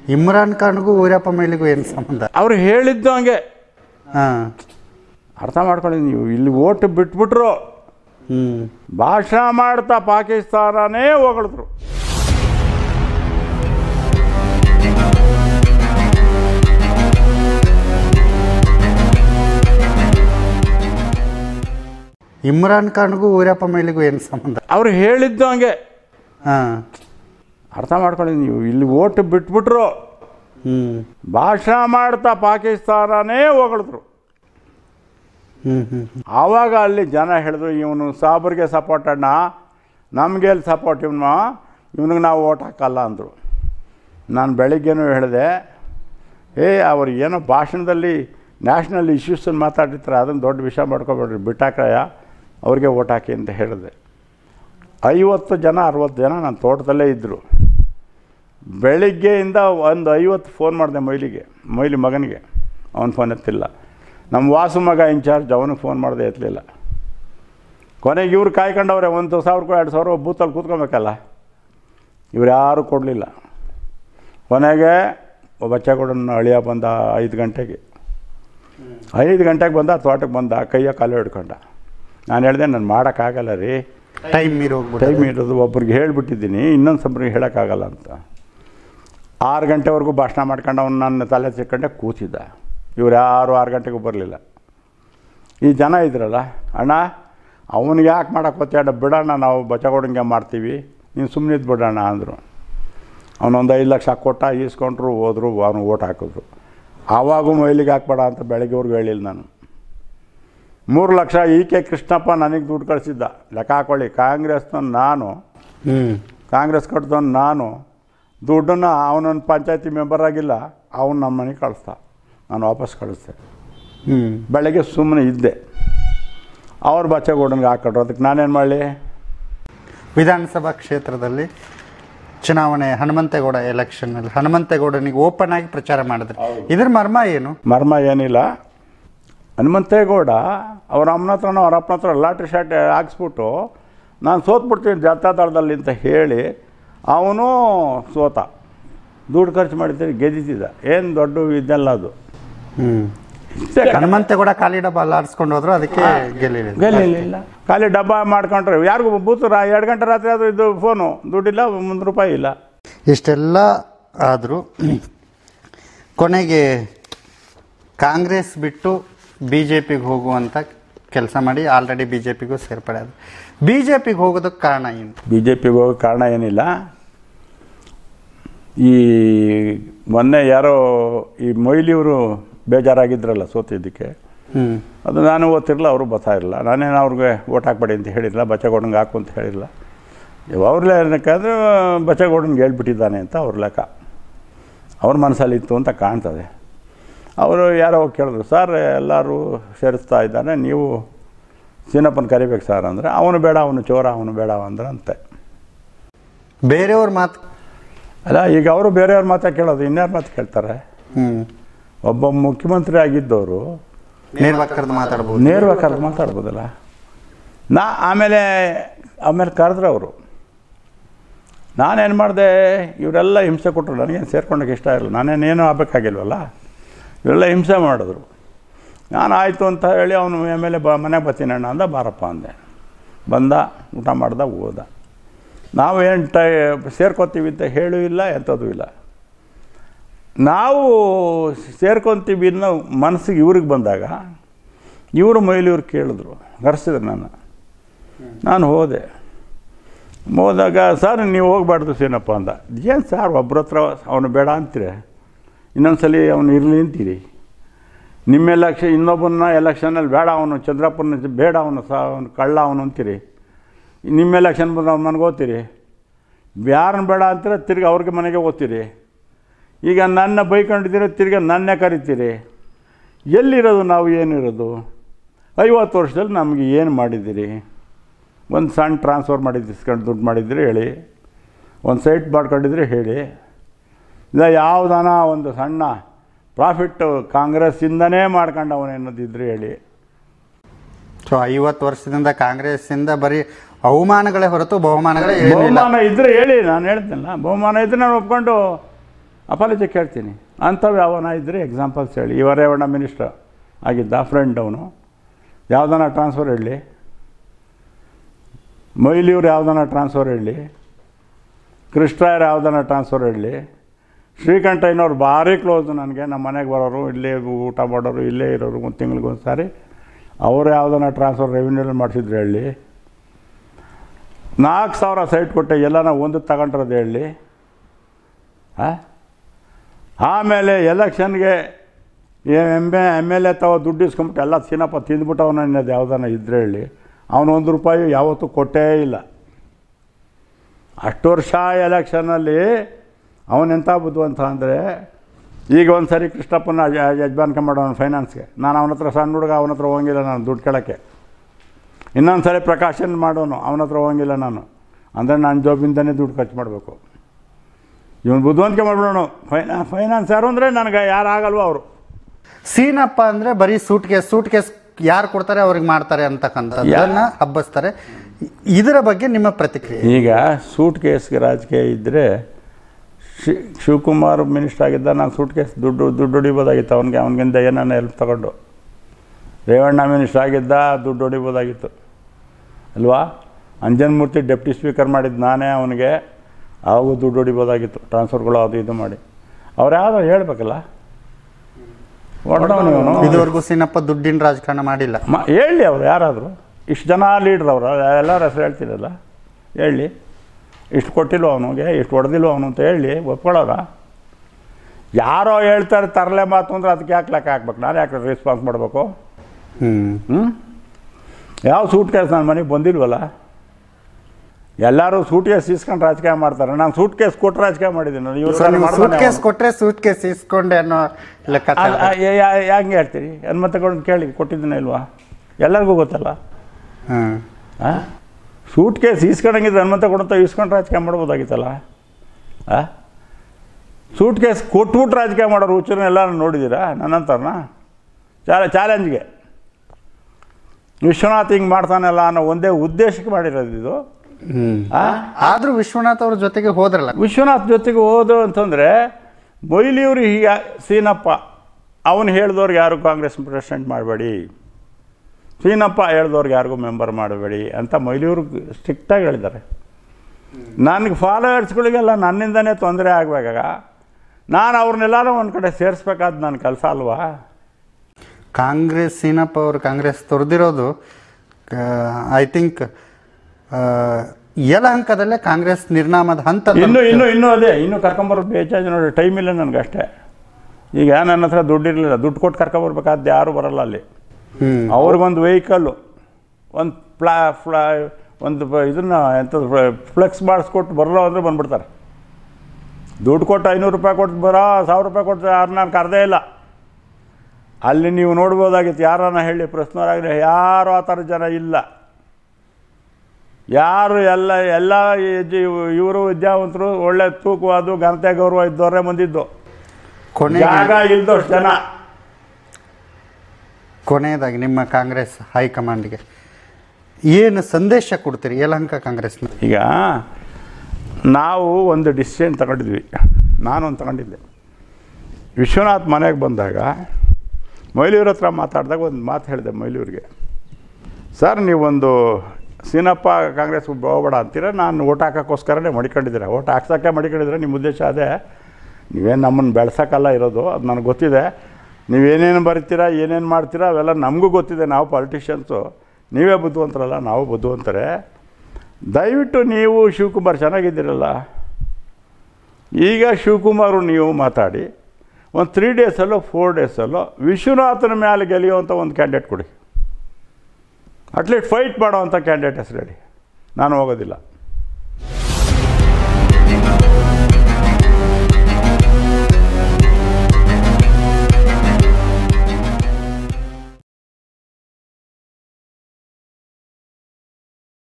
ಇಮ್ರಾನ್ ಖಾನ್ಗೂ ಊರಪ್ಪ ಮೇಲಿಗೂ ಏನು ಸಂಬಂಧ ಅವ್ರು ಹೇಳಿದ್ದು ಹಂಗೆ ಹಾಂ ಅರ್ಥ ಮಾಡ್ಕೊಳ್ಳಿ ನೀವು ಇಲ್ಲಿ ಓಟ್ ಬಿಟ್ಬಿಟ್ರು ಹ್ಞೂ ಭಾಷಣ ಮಾಡ್ತಾ ಪಾಕಿಸ್ತಾನನೇ ಹೊಗಳಿದ್ರು ಇಮ್ರಾನ್ ಖಾನ್ಗೂ ಊರಪ್ಪ ಮೇಲಿಗೂ ಏನು ಸಂಬಂಧ ಅವ್ರು ಹೇಳಿದ್ದು ಹಂಗೆ ಹಾಂ ಅರ್ಥ ಮಾಡ್ಕೊಳ್ಳಿ ನೀವು ಇಲ್ಲಿ ಓಟ್ ಬಿಟ್ಬಿಟ್ರು ಹ್ಞೂ ಭಾಷಣ ಮಾಡ್ತಾ ಪಾಕಿಸ್ತಾನನೇ ಹೊಗಳಿದ್ರು ಹ್ಞೂ ಹ್ಞೂ ಆವಾಗ ಅಲ್ಲಿ ಜನ ಹೇಳಿದ್ರು ಇವನು ಸಾಬ್ರಿಗೆ ಸಪೋರ್ಟ್ ಅಣ್ಣ ನಮಗೆ ಎಲ್ಲಿ ಸಪೋರ್ಟ್ ಇವನು ಇವನಿಗೆ ನಾವು ಓಟ್ ಹಾಕಲ್ಲ ಅಂದರು ನಾನು ಬೆಳಿಗ್ಗೆನೂ ಹೇಳಿದೆ ಏ ಅವ್ರು ಏನೋ ಭಾಷಣದಲ್ಲಿ ನ್ಯಾಷನಲ್ ಇಶ್ಯೂಸನ್ನು ಮಾತಾಡಿರ್ತಾರೆ ಅದನ್ನು ದೊಡ್ಡ ವಿಷಯ ಮಾಡ್ಕೊಬೇಡ್ರಿ ಬಿಟ್ಟಾಕಯ್ಯ ಅವ್ರಿಗೆ ಓಟ್ ಹಾಕಿ ಅಂತ ಹೇಳಿದೆ ಐವತ್ತು ಜನ ಅರವತ್ತು ಜನ ನನ್ನ ತೋಟದಲ್ಲೇ ಇದ್ದರು ಬೆಳಿಗ್ಗೆಯಿಂದ ಒಂದು ಐವತ್ತು ಫೋನ್ ಮಾಡಿದೆ ಮೊಯ್ಲಿಗೆ ಮೊಯ್ಲಿ ಮಗನಿಗೆ ಅವನ ಫೋನ್ ಎತ್ತಿಲ್ಲ ನಮ್ಮ ವಾಸು ಮಗ ಇನ್ಚಾರ್ಜ್ ಅವನಿಗೆ ಫೋನ್ ಮಾಡಿದೆ ಎತ್ತಲಿಲ್ಲ ಕೊನೆಗೆ ಇವ್ರು ಕಾಯ್ಕೊಂಡವ್ರೆ ಒಂದು ಸಾವಿರ ಎರಡು ಸಾವಿರ ಬೂತಲ್ಲಿ ಕೂತ್ಕೊಬೇಕಲ್ಲ ಇವ್ರು ಯಾರೂ ಕೊಡಲಿಲ್ಲ ಕೊನೆಗೆ ಬಚ್ಚೆಗೌಡನ ಅಳಿಯ ಬಂದ ಐದು ಗಂಟೆಗೆ ಐದು ಗಂಟೆಗೆ ಬಂದ ತೋಟಕ್ಕೆ ಬಂದ ಕೈಯ ಕಾಲು ಹಿಡ್ಕೊಂಡ ನಾನು ಹೇಳಿದೆ ನಾನು ಮಾಡೋಕ್ಕಾಗಲ್ಲ ರೀ ಟೈಮ್ ಮೀರಿ ಹೋಗ್ಬಿಟ್ಟು ಟೈಮ್ ಇರೋದು ಒಬ್ರಿಗೆ ಹೇಳಿಬಿಟ್ಟಿದ್ದೀನಿ ಇನ್ನೊಂದು ಸಬ್ರಿಗೆ ಹೇಳೋಕ್ಕಾಗಲ್ಲ ಅಂತ ಆರು ಗಂಟೆವರೆಗೂ ಭಾಷಣ ಮಾಡ್ಕೊಂಡು ಅವ್ನು ನನ್ನ ತಲೆ ಸಿಕ್ಕಂಡೆ ಕೂತಿದ್ದ ಇವ್ರು ಯಾರು ಆರು ಗಂಟೆಗೂ ಬರಲಿಲ್ಲ ಈ ಜನ ಇದ್ರಲ್ಲ ಅಣ್ಣ ಅವನಿಗೆ ಯಾಕೆ ಮಾಡೋಕೆ ಗೊತ್ತಾಡ ಬಿಡೋಣ ನಾವು ಬಚ್ಚಗೋಡಂಗೆ ಮಾಡ್ತೀವಿ ನೀನು ಸುಮ್ಮನೆ ಬಿಡೋಣ ಅಂದರು ಅವನೊಂದು ಐದು ಲಕ್ಷ ಕೊಟ್ಟ ಈಸ್ಕೊಂಡ್ರು ಹೋದ್ರು ಅವನು ಓಟ್ ಹಾಕಿದ್ರು ಆವಾಗೂ ಮೈಲಿಗೆ ಹಾಕ್ಬೇಡ ಅಂತ ಬೆಳಗ್ಗೆವರೆಗೂ ಹೇಳಿಲ್ಲ ನಾನು ಮೂರು ಲಕ್ಷ ಇ ಕೆ ಕೃಷ್ಣಪ್ಪ ನನಗೆ ದುಡ್ಡು ಕಳಿಸಿದ್ದ ಲೆಕ್ಕ ಹಾಕೊಳ್ಳಿ ಕಾಂಗ್ರೆಸ್ನ ನಾನು ಹ್ಞೂ ಕಾಂಗ್ರೆಸ್ ಕಟ್ದವನು ನಾನು ದುಡ್ಡನ್ನು ಅವನೊಂದು ಪಂಚಾಯತಿ ಮೆಂಬರ್ ಆಗಿಲ್ಲ ಅವನು ನಮ್ಮ ಮನೆಗೆ ಕಳಿಸ್ದ ನಾನು ವಾಪಸ್ ಕಳಿಸ್ದೆ ಹ್ಞೂ ಬೆಳಗ್ಗೆ ಸುಮ್ಮನೆ ಇದ್ದೆ ಅವ್ರು ಬಚ್ಚಗೌಡನಿಗೆ ಹಾಕೊಂಡ್ರು ಅದಕ್ಕೆ ನಾನೇನು ಮಾಡಲಿ ವಿಧಾನಸಭಾ ಕ್ಷೇತ್ರದಲ್ಲಿ ಚುನಾವಣೆ ಹನುಮಂತೇಗೌಡ ಎಲೆಕ್ಷನ್ನಲ್ಲಿ ಹನುಮಂತೇಗೌಡನಿಗೆ ಓಪನ್ ಆಗಿ ಪ್ರಚಾರ ಮಾಡಿದ್ರು ಇದ್ರ ಮರ್ಮ ಏನು ಮರ್ಮ ಏನಿಲ್ಲ ಹನುಮಂತೇಗೌಡ ಅವ್ರ ಅಮ್ಮನ ಹತ್ರನೋ ಅವ್ರ ಅಪ್ಪನ ಹತ್ರ ಲಾಟ್ರಿ ಶಾಟ್ ಹಾಕ್ಸ್ಬಿಟ್ಟು ನಾನು ಸೋತ್ಬಿಡ್ತೀನಿ ಜನತಾದಳದಲ್ಲಿ ಅಂತ ಹೇಳಿ ಅವನು ಸೋತ ದುಡ್ಡು ಖರ್ಚು ಮಾಡಿದ್ದೀನಿ ಗೆದ್ದಿದ್ದ ಏನು ದೊಡ್ಡ ಇದೆಲ್ಲ ಅದು ಹ್ಞೂ ಹನುಮಂತೇಗೌಡ ಖಾಲಿ ಡಬ್ಬ ಅಲ್ಲಾಡ್ಸ್ಕೊಂಡು ಹೋದ್ರು ಅದಕ್ಕೆ ಗೆಲ್ಲಿಲ್ಲ ಗೆಲ್ಲಿಲ್ಲ ಖಾಲಿ ಡಬ್ಬ ಮಾಡ್ಕೊಂಡ್ರೆ ಯಾರಿಗೂ ಬೂತು ರಾ ಎರಡು ಗಂಟೆ ರಾತ್ರಿ ಆದರೂ ಇದು ಫೋನು ದುಡ್ಡಿಲ್ಲ ಒಂದು ರೂಪಾಯಿ ಇಲ್ಲ ಇಷ್ಟೆಲ್ಲ ಆದರೂ ಕೊನೆಗೆ ಕಾಂಗ್ರೆಸ್ ಬಿಟ್ಟು ಬಿ ಜೆ ಪಿಗೆ ಹೋಗುವಂಥ ಕೆಲಸ ಮಾಡಿ ಆಲ್ರೆಡಿ ಬಿ ಜೆ ಪಿಗೂ ಸೇರ್ಪಡೆ ಆದ ಬಿ ಜೆ ಪಿಗೆ ಹೋಗೋದಕ್ಕೆ ಕಾರಣ ಏನು ಬಿ ಜೆ ಪಿಗೆ ಹೋಗೋ ಕಾರಣ ಏನಿಲ್ಲ ಈ ಮೊನ್ನೆ ಯಾರೋ ಈ ಮೊಯ್ಲಿಯವರು ಬೇಜಾರಾಗಿದ್ರಲ್ಲ ಸೋತಿದ್ದಕ್ಕೆ ಹ್ಞೂ ಅದು ನಾನು ಓದ್ತಿರಲಿಲ್ಲ ಅವರು ಬರ್ತಾ ಇರಲಿಲ್ಲ ನಾನೇನು ಅವ್ರಿಗೆ ಓಟ್ ಹಾಕ್ಬೇಡಿ ಅಂತ ಹೇಳಿಲ್ಲ ಬಚ್ಚಗೌಡನಿಗೆ ಹಾಕು ಅಂತ ಹೇಳಿಲ್ಲ ಅವ್ರ ಏನಕ್ಕಾದ್ರೆ ಬಚ್ಚಗೌಡನಿಗೆ ಹೇಳ್ಬಿಟ್ಟಿದ್ದಾನೆ ಅಂತ ಅವ್ರ ಲೆಕ್ಕ ಅವ್ರ ಮನಸ್ಸಲ್ಲಿ ಇತ್ತು ಅಂತ ಕಾಣ್ತದೆ ಅವರು ಯಾರೋ ಹೋಗಿ ಕೇಳಿದ್ರು ಸರ್ ಎಲ್ಲರೂ ಸೇರಿಸ್ತಾ ಇದ್ದಾನೆ ನೀವು ಸೀನಪ್ಪನ ಕರಿಬೇಕು ಸರ್ ಅಂದರೆ ಅವನು ಬೇಡ ಅವನು ಚೋರ ಅವನು ಬೇಡ ಅಂದ್ರೆ ಅಂತೆ ಬೇರೆಯವ್ರ ಮಾತು ಅಲ್ಲ ಈಗ ಅವರು ಬೇರೆಯವ್ರ ಮಾತಾ ಕೇಳೋದು ಇನ್ಯಾರ ಮಾತು ಕೇಳ್ತಾರೆ ಹ್ಞೂ ಒಬ್ಬ ಮುಖ್ಯಮಂತ್ರಿ ಆಗಿದ್ದವರು ನೇರವಾಗಿ ಕರೆದು ಮಾತಾಡ್ಬೋದು ನೇರವಾಗಿ ಕರೆದು ಮಾತಾಡ್ಬೋದಲ್ಲ ನಾ ಆಮೇಲೆ ಆಮೇಲೆ ಕರೆದ್ರು ಅವರು ನಾನೇನು ಮಾಡಿದೆ ಇವರೆಲ್ಲ ಹಿಂಸೆ ಕೊಟ್ಟರು ನನಗೇನು ಸೇರ್ಕೊಂಡೋಕೆ ಇಷ್ಟ ಇರಲ್ಲ ನಾನೇನೇನು ಆಗಬೇಕಾಗಿಲ್ವಲ್ಲ ಇವರೆಲ್ಲ ಹಿಂಸೆ ಮಾಡಿದ್ರು ನಾನು ಆಯಿತು ಅಂತ ಹೇಳಿ ಅವನು ಆಮೇಲೆ ಬ ಮನೆಗೆ ಬರ್ತೀನಿ ಅಣ್ಣ ಅಂದ ಬಾರಪ್ಪ ಅಂದೆ ಬಂದ ಊಟ ಮಾಡ್ದ ಹೋದ ನಾವು ಏನು ಟೈ ಸೇರ್ಕೊತೀವಿ ಅಂತ ಹೇಳೂ ಇಲ್ಲ ಎಂಥದ್ದು ಇಲ್ಲ ನಾವು ಸೇರ್ಕೊತೀವಿ ಅನ್ನೋ ಮನಸ್ಸಿಗೆ ಇವ್ರಿಗೆ ಬಂದಾಗ ಇವರು ಮೈಲಿಯವ್ರು ಕೇಳಿದ್ರು ಕರೆಸಿದ್ರು ನಾನು ನಾನು ಹೋದೆ ಹೋದಾಗ ಸರ್ ನೀವು ಹೋಗ್ಬಾರ್ದು ಸೀನಪ್ಪ ಅಂದ ಏನು ಸರ್ ಒಬ್ಬರ ಹತ್ರ ಅವನು ಬೇಡ ಅಂತೀರಿ ಇನ್ನೊಂದ್ಸಲಿ ಅವನು ಇರಲಿ ಅಂತೀರಿ ನಿಮ್ಮ ಎಲೆಕ್ಷನ್ ಇನ್ನೊಬ್ಬನ ಎಲೆಕ್ಷನಲ್ಲಿ ಬೇಡ ಅವನು ಚಂದ್ರಪ್ಪನ ಬೇಡ ಅವನು ಸ ಅವನು ಕಳ್ಳ ಅವನು ಅಂತೀರಿ ನಿಮ್ಮ ಎಲೆಕ್ಷನ್ ಬಂದು ಅವ್ನು ಮನೆಗೆ ಓದ್ತೀರಿ ಯಾರನ್ನ ಬೇಡ ಅಂತೀರ ತಿರ್ಗಿ ಅವ್ರಿಗೆ ಮನೆಗೆ ಓದ್ತೀರಿ ಈಗ ನನ್ನ ಬೈಕೊಂಡಿದ್ದೀರ ತಿರ್ಗಿ ನನ್ನೇ ಕರಿತೀರಿ ಎಲ್ಲಿರೋದು ನಾವು ಏನಿರೋದು ಐವತ್ತು ವರ್ಷದಲ್ಲಿ ನಮಗೆ ಏನು ಮಾಡಿದ್ದೀರಿ ಒಂದು ಸಣ್ಣ ಟ್ರಾನ್ಸ್ಫರ್ ಮಾಡಿದ್ದು ಇಸ್ಕೊಂಡು ದುಡ್ಡು ಮಾಡಿದ್ದೀರಿ ಹೇಳಿ ಒಂದು ಸೈಟ್ ಮಾಡ್ಕೊಂಡಿದ್ರೆ ಹೇಳಿ ಇಲ್ಲ ಯಾವುದಾನ ಒಂದು ಸಣ್ಣ ಪ್ರಾಫಿಟ್ಟು ಕಾಂಗ್ರೆಸ್ಸಿಂದನೇ ಮಾಡ್ಕೊಂಡವನು ಅನ್ನೋದಿದ್ರೆ ಹೇಳಿ ಸೊ ಐವತ್ತು ವರ್ಷದಿಂದ ಕಾಂಗ್ರೆಸ್ಸಿಂದ ಬರೀ ಅವಮಾನಗಳೇ ಹೊರತು ಬಹುಮಾನಗಳೇ ಏನಿಲ್ಲ ಬಹುಮಾನ ಇದ್ದರೆ ಹೇಳಿ ನಾನು ಹೇಳ್ತೀನಲ್ಲ ಬಹುಮಾನ ಇದ್ದರೆ ನಾನು ಒಪ್ಕೊಂಡು ಅಪಾಲಜಿ ಕೇಳ್ತೀನಿ ಅಂಥವು ಯಾವನ ಇದ್ದರೆ ಎಕ್ಸಾಂಪಲ್ಸ್ ಹೇಳಿ ಈ ರೇವಣ್ಣ ಮಿನಿಸ್ಟರ್ ಆಗಿದ್ದ ಫ್ರೆಂಡ್ ಅವನು ಯಾವ್ದನ ಟ್ರಾನ್ಸ್ಫರ್ ಹೇಳಿ ಮೊಯ್ಲಿಯವ್ರು ಯಾವ್ದನ ಟ್ರಾನ್ಸ್ಫರ್ ಹೇಳಿ ಕೃಷ್ಣರಾಯರು ಯಾವ್ದನ ಟ್ರಾನ್ಸ್ಫರ್ ಹೇಳಿ ಶ್ರೀಕಂಠಯ್ಯನವ್ರು ಭಾರಿ ಕ್ಲೋಸ್ ನನಗೆ ನಮ್ಮ ಮನೆಗೆ ಬರೋರು ಇಲ್ಲೇ ಊಟ ಮಾಡೋರು ಇಲ್ಲೇ ಇರೋರು ಒಂದು ತಿಂಗಳಿಗೆ ಒಂದು ಸಾರಿ ಅವರು ಯಾವ್ದನ ಟ್ರಾನ್ಸ್ಫರ್ ರೆವಿನ್ಯೂಲ್ಲಿ ಮಾಡಿಸಿದ್ರು ಹೇಳಿ ನಾಲ್ಕು ಸಾವಿರ ಸೈಟ್ ಕೊಟ್ಟೆ ಎಲ್ಲನ ಒಂದು ತಗೊಂಡಿರೋದು ಹೇಳಿ ಆ? ಆಮೇಲೆ ಎಲೆಕ್ಷನ್ಗೆ M A M L A ತಗೋ ದುಡ್ಡು ಇಸ್ಕೊಂಬಿಟ್ಟು ಎಲ್ಲ ಸೀನಪ್ಪ ತಿಂದ್ಬಿಟ್ಟು ಅವನ ಅನ್ನೋದು ಯಾವ್ದಾನ ಇದ್ರೆ ಹೇಳಿ ಅವನು ಒಂದು ರೂಪಾಯಿ ಯಾವತ್ತೂ ಕೊಟ್ಟೇ ಇಲ್ಲ ಅಷ್ಟು ವರ್ಷ ಎಲೆಕ್ಷನಲ್ಲಿ ಅವನೆಂಥ ಬುದ್ಧಿವಂತ ಅಂದರೆ ಈಗ ಒಂದು ಸರಿ ಕೃಷ್ಣಪ್ಪನ ಯಜ- ಯಜಮಾನ್ಕೆ ಮಾಡೋನು ಫೈನಾನ್ಸ್ಗೆ ನಾನು ಅವನ ಹತ್ರ ಸಣ್ಣ ಹುಡುಗ ಅವನ ಹತ್ರ ಹೋಗಿಲ್ಲ ನಾನು ದುಡ್ಡು ಕೇಳೋಕ್ಕೆ ಇನ್ನೊಂದು ಸರಿ ಪ್ರಕಾಶನ್ ಮಾಡೋನು ಅವನ ಹತ್ರ ಹೋಗಿಲ್ಲ ನಾನು ಅಂದರೆ ನನ್ನ ಜಾಬಿಂದನೇ ದುಡ್ಡು ಖರ್ಚು ಮಾಡಬೇಕು ಇವನು ಬುದ್ಧಿವಂತಿಕೆ ಮಾಡ್ಬಿಡೋಣ ಫೈನಾ ಫೈನಾನ್ಸ್ ಯಾರು ಅಂದರೆ ನನಗೆ ಯಾರು ಆಗಲ್ವೋ ಅವರು ಸೀನಪ್ಪ ಅಂದ್ರೆ ಬರೀ ಸೂಟ್ ಕೇಸ್ ಸೂಟ್ ಕೇಸ್ ಯಾರು ಕೊಡ್ತಾರೆ ಅವ್ರಿಗೆ ಮಾಡ್ತಾರೆ ಅಂತಕ್ಕಂಥದ್ದನ್ನ ಹಬ್ಬಸ್ತಾರೆ ಇ- ಇದರ ಬಗ್ಗೆ ನಿಮ್ಮ ಪ್ರತಿಕ್ರಿಯೆ ಈಗ ಸೂಟ್ ಕೇಸ್ಗೆ ರಾಜಕೀಯ ಇದ್ದರೆ ಶಿ ಶಿವಕುಮಾರ್ ಮಿನಿಸ್ಟರ್ ಆಗಿದ್ದ ನಾನು ಸೂಟ್ ಕೇಸ್ ದುಡ್ಡು ದುಡ್ಡು ಹೊಡಿಬೋದಾಗಿತ್ತು ಅವನಿಗೆ ಅವನಿಗಿಂದ ಏನಾನ ಹೆಲ್ಪ್ ತಗೊಂಡು ರೇವಣ್ಣ ಮಿನಿಸ್ಟರ್ ಆಗಿದ್ದ ದುಡ್ಡು ಹೊಡಿಬೋದಾಗಿತ್ತು ಅಲ್ವಾ ಅಂಜನ್ಮೂರ್ತಿ ಡೆಪ್ಟಿ ಸ್ಪೀಕರ್ ಮಾಡಿದ್ದು ನಾನೇ ಅವನಿಗೆ ಅವಾಗೂ ದುಡ್ಡು ಹೊಡಿಬೋದಾಗಿತ್ತು ಟ್ರಾನ್ಸ್ಫರ್ಗಳು ಅದು ಇದು ಮಾಡಿ ಅವ್ರು ಯಾವ್ದು ಹೇಳ್ಬೇಕಲ್ಲ ಹೊಡೆದವನು ಇವನು ಇದುವರೆಗೂ ಸೀನಪ್ಪ ದುಡ್ಡಿನ ರಾಜಕಾರಣ ಮಾಡಿಲ್ಲ ಮ ಹೇಳಿ ಅವರು ಯಾರಾದರೂ ಇಷ್ಟು ಜನ ಲೀಡ್ರ್ ಅವರು ಎಲ್ಲರ ಹೆಸರು ಹೇಳ್ತಿರಲ್ಲ ಹೇಳಿ ಇಷ್ಟು ಕೊಟ್ಟಿಲ್ವ ಅವನಿಗೆ ಇಷ್ಟು ಹೊಡೆದಿಲ್ವ ಅವನು ಅಂತ ಹೇಳಿ ಒಪ್ಕೊಳ್ಳೋದ ಯಾರೋ ಹೇಳ್ತಾರೆ ತರಲೆ ಮಾತು ಅಂದ್ರೆ ಅದಕ್ಕೆ ಯಾಕೆ ಲೆಕ್ಕ ಹಾಕ್ಬೇಕು ನಾನು ಯಾಕೆ ರೆಸ್ಪಾನ್ಸ್ ಮಾಡಬೇಕು ಹ್ಮ್ ಹ್ಞೂ ಯಾವ ಸೂಟ್ ಕೇಸ್ ನನ್ನ ಮನೆಗೆ ಬಂದಿಲ್ವಲ್ಲ ಎಲ್ಲರೂ ಸೂಟ್ ಕೇಸ್ ಇಸ್ಕೊಂಡು ರಾಜಕೀಯ ಮಾಡ್ತಾರೆ ನಾನು ಸೂಟ್ ಕೇಸ್ ಕೊಟ್ಟು ರಾಜಕೀಯ ಮಾಡಿದ್ದೀನಿ ನಾನು ಇವ್ರು ಸೊ ನೀವು ಮಾಡ್ತಾನೆ ಸೂಟ್ ಕೇಸ್ ಅವ್ನು. ಕೊಟ್ರೆ ಸೂಟ್ ಕೇಸ್ ಇಸ್ಕೊಂಡೆ ಅನ್ನೋ ಲೆಕ್ಕಾಚಾರ ಆ- ಆ- ಯಾ- ಯಾ- ಹೆಂಗೆ ಹೇಳ್ತೀರಿ ಹನುಮಂತಗೌಡನ ಕೇಳಿ ಕೊಟ್ಟಿದ್ದೀನ ಇಲ್ವಾ ಎಲ್ಲರಿಗೂ ಗೊತ್ತಲ್ಲ ಹ್ಮ್ ಆ? ಸೂಟ್ ಕೇಸ್ ಈಸ್ಕೊಂಡಂಗಿದ್ರೆ ಹನುಮಂತ ಕೊಡುತ್ತಾ ಈಸ್ಕೊಂಡು ರಾಜಕೀಯ ಮಾಡ್ಬೋದಾಗಿತ್ತಲ್ಲ ಆ? ಸೂಟ್ ಕೇಸ್ ಕೊಟ್ಬಿಟ್ಟು ರಾಜಕೀಯ ಮಾಡೋರು ಹುಚ್ಚರನ್ನ ಎಲ್ಲ ನೋಡಿದ್ದೀರಾ ನನ್ನಂತರ್ನ ಚಾಲ ಚಾಲೆಂಜ್ಗೆ ವಿಶ್ವನಾಥ್ ಹಿಂಗೆ ಮಾಡ್ತಾನಲ್ಲ ಅನ್ನೋ ಒಂದೇ ಉದ್ದೇಶಕ್ಕೆ ಮಾಡಿರೋದು ಇದು ಹ್ಮ್ ಆ? ಆದ್ರೂ ವಿಶ್ವನಾಥ್ ಅವ್ರ ಜೊತೆಗೆ ಹೋದ್ರಲ್ಲ ವಿಶ್ವನಾಥ್ ಜೊತೆಗೆ ಹೋದು ಅಂತಂದರೆ ಮೊಯ್ಲಿಯವರು ಈಗ ಸೀನಪ್ಪ ಅವನು ಹೇಳ್ದವ್ರಿಗೆ ಯಾರು ಕಾಂಗ್ರೆಸ್ ಪ್ರೆಸಿಡೆಂಟ್ ಮಾಡಬೇಡಿ ಸೀನಪ್ಪ ಹೇಳ್ದವ್ರಿಗೆ ಯಾರಿಗೂ ಮೆಂಬರ್ ಮಾಡಬೇಡಿ ಅಂತ ಮೊಯ್ಲಿಯವರು ಸ್ಟ್ರಿಕ್ಟಾಗಿ ಹೇಳಿದ್ದಾರೆ ನನಗೆ ಫಾಲೋವರ್ಸ್ಗಳಿಗೆಲ್ಲ ನನ್ನಿಂದನೇ ತೊಂದರೆ ಆಗಬೇಕಾಗ ನಾನು ಅವ್ರನ್ನೆಲ್ಲರೂ ಒಂದು ಕಡೆ ಸೇರಿಸ್ಬೇಕಾದ ನನ್ನ ಕೆಲಸ ಅಲ್ವಾ ಕಾಂಗ್ರೆಸ್ ಸೀನಪ್ಪ ಅವರು ಕಾಂಗ್ರೆಸ್ ತೊರೆದಿರೋದು ಐ ಥಿಂಕ್ ಯಲಹಂಕದಲ್ಲೇ ಕಾಂಗ್ರೆಸ್ ನಿರ್ನಾಮದ ಹಂತ ಇನ್ನು ಇನ್ನು ಇನ್ನೂ ಅದೇ ಇನ್ನೂ ಕರ್ಕೊಂಬರೋದು ಬೇಚಾಜ್ ನೋಡಿ ಟೈಮ್ ಇಲ್ಲ ನನಗೆ ಅಷ್ಟೇ ಈಗ ನನ್ನ ಹತ್ರ ದುಡ್ಡು ಇರಲಿಲ್ಲ ದುಡ್ಡು ಕೊಟ್ಟು ಕರ್ಕೊಂಬರ್ಬೇಕಾದ್ದು ಯಾರೂ ಬರಲ್ಲ ಅಲ್ಲಿ ಹ್ಮ್ ಅವ್ರಿಗೊಂದು ವೆಹಿಕಲ್ಲು ಒಂದು ಪ್ಲಾ ಫ್ಲಾ ಒಂದು ಪ- ಇದನ್ನ ಎಂಥದ್ದು ಫ್ಲೆಕ್ಸ್ ಮಾಡಿಸ್ಕೊಟ್ಟು ಬರಲ್ಲ ಅಂದರೆ ಬಂದ್ಬಿಡ್ತಾರೆ ದುಡ್ಡು ಕೊಟ್ಟು ಐನೂರು ರೂಪಾಯಿ ಕೊಟ್ಟು ಬರೋ ಸಾವಿರ ರೂಪಾಯಿ ಕೊಟ್ಟು ಯಾರು ನಾನು ಕರೆದೇ ಇಲ್ಲ ಅಲ್ಲಿ ನೀವು ನೋಡ್ಬೋದಾಗಿತ್ತು ಯಾರನ್ನ ಹೇಳಿ ಪ್ರಶ್ನವರಾಗಲಿ ಯಾರು ಆ ಥರ ಜನ ಇಲ್ಲ ಯಾರು ಎಲ್ಲ ಎಲ್ಲ ಇವರು ವಿದ್ಯಾವಂತರು ಒಳ್ಳೆ ತೂಕವಾದ ಘನತೆ ಗೌರವ ಇದ್ದವರೇ ಬಂದಿದ್ದು ಕೊನೆ ಜಾಗ ಇಲ್ದಷ್ಟು ಜನ ಕೊನೆಯದಾಗಿ ನಿಮ್ಮ ಕಾಂಗ್ರೆಸ್ ಹೈಕಮಾಂಡ್ಗೆ ಏನು ಸಂದೇಶ ಕೊಡ್ತೀರಿ ಯಲಹಂಕ ಕಾಂಗ್ರೆಸ್ನ ಈಗ ನಾವು ಒಂದು ಡಿಸಿಷನ್ ತಗೊಂಡಿದ್ವಿ ನಾನೊಂದು ತಗೊಂಡಿದ್ದೆ ವಿಶ್ವನಾಥ್ ಮನೆಗೆ ಬಂದಾಗ ಮೈಲೂರ ಹತ್ರ ಮಾತಾಡಿದಾಗ ಒಂದು ಮಾತು ಹೇಳಿದೆ ಮೈಲೂರಿಗೆ ಸರ್ ನೀವೊಂದು ಸೀನಪ್ಪ ಕಾಂಗ್ರೆಸ್ ಹೋಗ್ಬೇಡ ಅಂತೀರ ನಾನು ಓಟ್ ಹಾಕೋಕ್ಕೋಸ್ಕರನೇ ಮಡಿಕೊಂಡಿದ್ದೀರ ಓಟ್ ಹಾಕ್ಸೋಕ್ಕೆ ಮಡಿಕೊಂಡಿದ್ರೆ ನಿಮ್ಮ ಉದ್ದೇಶ ಅದೇ ನೀವೇನು ನಮ್ಮನ್ನು ಬೆಳ್ಸೋಕ್ಕಲ್ಲ ಇರೋದು ಅದು ನನಗೆ ಗೊತ್ತಿದೆ ನೀವೇನೇನು ಬರಿತೀರಾ ಏನೇನು ಮಾಡ್ತೀರಾ ಅವೆಲ್ಲ ನಮಗೂ ಗೊತ್ತಿದೆ ನಾವು ಪಾಲಿಟಿಷಿಯನ್ಸು ನೀವೇ ಬುದ್ಧಿವಂತರಲ್ಲ ನಾವು ಬುದ್ಧಿವಂತರೇ ದಯವಿಟ್ಟು ನೀವು ಶಿವಕುಮಾರ್ ಚೆನ್ನಾಗಿದ್ದೀರಲ್ಲ ಈಗ ಶಿವಕುಮಾರು ನೀವು ಮಾತಾಡಿ ಒಂದು ತ್ರೀ ಡೇಸಲ್ಲೋ ಫೋರ್ ಡೇಸಲ್ಲೋ ವಿಶ್ವನಾಥನ ಮೇಲೆ ಗೆಲ್ಲಿಯುವಂಥ ಒಂದು ಕ್ಯಾಂಡಿಡೇಟ್ ಕೊಡಿ ಅಟ್ಲೀಸ್ಟ್ ಫೈಟ್ ಮಾಡೋವಂಥ ಕ್ಯಾಂಡಿಡೇಟ್ ಹೆಸರು ಹೇಳಿ ನಾನು ಹೋಗೋದಿಲ್ಲ